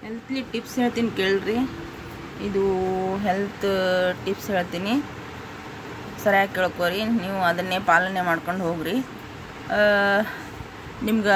ಹೆಲ್ತ್ಲಿ tips ಹೇಳ್ತೀನಿ ಕೇಳ್ರಿ ಇದು ಹೆಲ್ತ್ ಟಿಪ್ಸ್ ಹೇಳ್ತೀನಿ ಸರಿಯಾಗಿ ಕೇಳ್ಕೊರಿ ನೀವು ಅದನ್ನೇ ಪಾಲನೆ ಮಾಡ್ಕೊಂಡು ಹೋಗ್ರಿ ನಿಮ್ಗೆ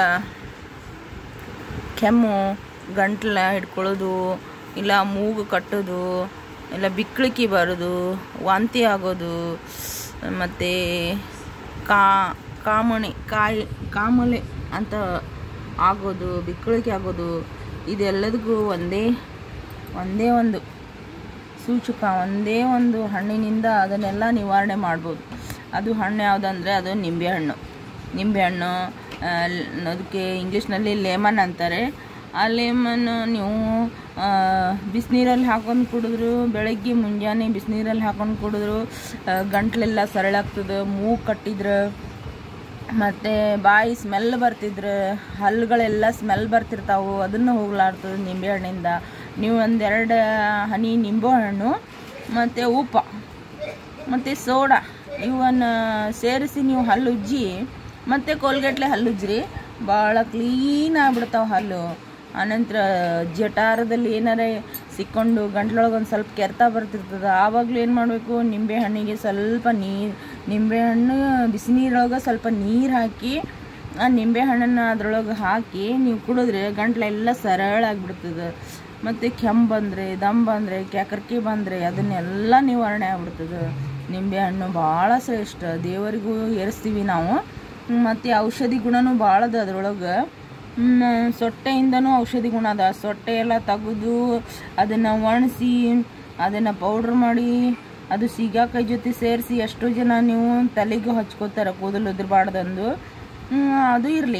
ಕೆಮ್ಮು ಗಂಟ್ಲ ಹಿಡ್ಕೊಳ್ಳೋದು ಇಲ್ಲ ಮೂಗು ಕಟ್ಟೋದು ಇಲ್ಲ ಬಿಕ್ಕಳಿಕೆ ಬರೋದು ವಾಂತಿ ಆಗೋದು ಮತ್ತು ಕಾ ಕಾಮಣಿ ಕಾಯಿ ಕಾಮಲೆ ಅಂತ ಆಗೋದು ಬಿಕ್ಕಳಿಕೆ ಆಗೋದು ಇದೆಲ್ಲದಕ್ಕೂ ಒಂದೇ ಒಂದೇ ಒಂದು ಸೂಚಕ ಒಂದೇ ಒಂದು ಹಣ್ಣಿನಿಂದ ಅದನ್ನೆಲ್ಲ ನಿವಾರಣೆ ಮಾಡ್ಬೋದು ಅದು ಹಣ್ಣು ಯಾವುದಂದರೆ ಅದು ನಿಂಬೆಹಣ್ಣು ನಿಂಬೆಹಣ್ಣು ಆ, ಲ್- ಅದಕ್ಕೆ ಇಂಗ್ಲೀಷ್ನಲ್ಲಿ ಲೆಮನ್ ಅಂತಾರೆ ಆ ಲೆಮನ್ ನೀವು ಬಿಸಿನೀರಲ್ಲಿ ಹಾಕೊಂಡು ಕುಡಿದ್ರು ಬೆಳಗ್ಗೆ ಮುಂಜಾನೆ ಬಿಸಿನೀರಲ್ಲಿ ಹಾಕೊಂಡು ಕುಡಿದ್ರು ಆ, ಗಂಟ್ಲೆಲ್ಲ ಸರಳಾಗ್ತದೆ ಮೂಗು ಕಟ್ಟಿದ್ರೆ ಮತ್ತು ಬಾಯಿ ಸ್ಮೆಲ್ ಬರ್ತಿದ್ರೆ ಹಲ್ಲುಗಳೆಲ್ಲ ಸ್ಮೆಲ್ ಬರ್ತಿರ್ತಾವು ಅದನ್ನು ಹೋಗ್ಲಾಡ್ತದೆ ನಿಂಬೆಹಣ್ಣಿಂದ ನೀವು ಒಂದೆರಡು ಹನಿ ನಿಂಬೆಹಣ್ಣು ಮತ್ತು ಉಪ್ಪು ಮತ್ತು ಸೋಡಾ ಇವನ್ನ ಸೇರಿಸಿ ನೀವು ಹಲ್ಲು ಉಜ್ಜಿ ಮತ್ತು ಕೋಲ್ಗೇಟ್ಲೆ ಹಲ್ಲು ಉಜ್ಜ್ರಿ ಭಾಳ ಕ್ಲೀನ್ ಆಗ್ಬಿಡ್ತಾವೆ ಹಲ್ಲು ಆನಂತರ ಜಠಾರದಲ್ಲಿ ಏನಾರ ಸಿಕ್ಕೊಂಡು ಗಂಟ್ಲೊಳಗೆ ಒಂದು ಸ್ವಲ್ಪ ಕೆರೆತ ಬರ್ತಿರ್ತದೆ ಆವಾಗಲೂ ಏನು ಮಾಡಬೇಕು ನಿಂಬೆಹಣ್ಣಿಗೆ ಸ್ವಲ್ಪ ನೀರು ನಿಂಬೆಹಣ್ಣು ಬಿಸಿ ನೀರೊಳಗೆ ಸ್ವಲ್ಪ ನೀರು ಹಾಕಿ ಆ ನಿಂಬೆಹಣ್ಣನ್ನು ಅದ್ರೊಳಗೆ ಹಾಕಿ ನೀವು ಕುಡಿದ್ರೆ ಗಂಟ್ಲೆಲ್ಲ ಸರಳ ಆಗಿಬಿಡ್ತದೆ ಮತ್ತು ಕೆಮ್ಮು ಬಂದರೆ ದಮ್ ಬಂದರೆ ಕ್ಯಾಕರ್ಕಿ ಬಂದರೆ ಅದನ್ನೆಲ್ಲ ನಿವಾರಣೆ ಆಗ್ಬಿಡ್ತದೆ ನಿಂಬೆಹಣ್ಣು ಭಾಳ ಶ್ರೇಷ್ಠ ದೇವರಿಗೂ ಏರಿಸ್ತೀವಿ ನಾವು ಮತ್ತು ಔಷಧಿ ಗುಣನೂ ಭಾಳ ಅದ ಅದ್ರೊಳಗೆ ಹ್ಮ್, ಸೊಟ್ಟೆಯಿಂದನೂ ಔಷಧಿ ಗುಣ ಅದ ಸೊಟ್ಟೆ ಎಲ್ಲ ತೆಗೆದು ಅದನ್ನು ಒಣಸಿ ಅದನ್ನು ಪೌಡ್ರ್ ಮಾಡಿ ಅದು ಸೀಗಾಕಾಯಿ ಜೊತೆ ಸೇರಿಸಿ ಎಷ್ಟೋ ಜನ ನೀವು ತಲೆಗೆ ಹಚ್ಕೋತಾರೆ ಕೂದಲು ಉದುರಬಾರ್ದಂದು ಅದು ಇರಲಿ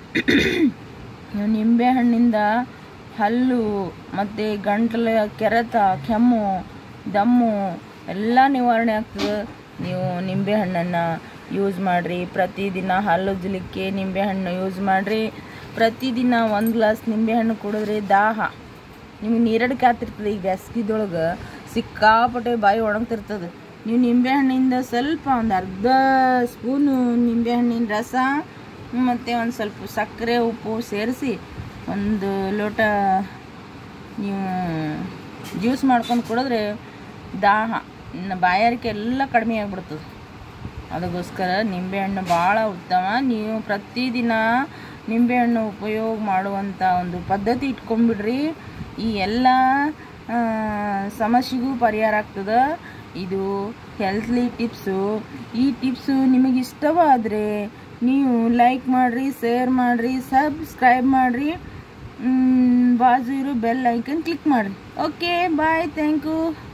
ನಿಂಬೆ ಹಣ್ಣಿಂದ ಹಲ್ಲು ಮತ್ತು ಗಂಟಲ ಕೆರೆತ ಕೆಮ್ಮು ದಮ್ಮು ಎಲ್ಲ ನಿವಾರಣೆ ಆಗ್ತದೆ ನೀವು ನಿಂಬೆಹಣ್ಣನ್ನು ಯೂಸ್ ಮಾಡಿರಿ ಪ್ರತಿದಿನ ಹಲ್ಲು ಉಜ್ಜಲಿಕ್ಕೆ ನಿಂಬೆಹಣ್ಣು ಯೂಸ್ ಮಾಡಿರಿ ಪ್ರತಿದಿನ ಒಂದು ಗ್ಲಾಸ್ ನಿಂಬೆಹಣ್ಣು ಕುಡಿದ್ರೆ ದಾಹ ನಿಮ್ಗೆ ನೀರಡಿಕೆ ಆಗ್ತಿರ್ತದೆ ಈ ಬ್ಯಾಸ್ಗಿದೊಳಗೆ ಸಿಕ್ಕಾಪಟ್ಟೆ ಬಾಯಿ ಒಣಗ್ತಿರ್ತದೆ ನೀವು ನಿಂಬೆಹಣ್ಣಿಂದ ಸ್ವಲ್ಪ ಒಂದು ಅರ್ಧ ಸ್ಪೂನು ನಿಂಬೆಹಣ್ಣಿನ ರಸ ಮತ್ತು ಒಂದು ಸ್ವಲ್ಪ ಸಕ್ಕರೆ ಉಪ್ಪು ಸೇರಿಸಿ ಒಂದು ಲೋಟ ನೀವು ಜ್ಯೂಸ್ ಮಾಡ್ಕೊಂಡು ಕುಡಿದ್ರೆ ದಾಹ ಇನ್ನು ಬಾಯಾರಿಕೆ ಎಲ್ಲ ಕಡಿಮೆ ಆಗಿಬಿಡ್ತದೆ ಅದಕ್ಕೋಸ್ಕರ ನಿಂಬೆಹಣ್ಣು ಭಾಳ ಉತ್ತಮ ನೀವು ಪ್ರತಿದಿನ ನಿಂಬೆಹಣ್ಣು ಉಪಯೋಗ ಮಾಡುವಂಥ ಒಂದು ಪದ್ಧತಿ ಇಟ್ಕೊಂಡ್ಬಿಡ್ರಿ ಈ ಎಲ್ಲ ಆ, ಸಮಸ್ಯೆಗೂ ಪರಿಹಾರ ಆಗ್ತದೆ ಇದು ಹೆಲ್ತ್ಲಿ ಟಿಪ್ಸು ಈ ಟಿಪ್ಸು ನಿಮಗೆ ಇಷ್ಟವಾದರೆ ನೀವು ಲೈಕ್ ಮಾಡಿರಿ ಶೇರ್ ಮಾಡಿರಿ ಸಬ್ಸ್ಕ್ರೈಬ್ ಮಾಡಿರಿ ಬಾಜು ಇರೋ ಬೆಲ್ ಐಕನ್ ಕ್ಲಿಕ್ ಮಾಡಿರಿ ಓಕೆ ಬಾಯ್ ಥ್ಯಾಂಕ್ ಯು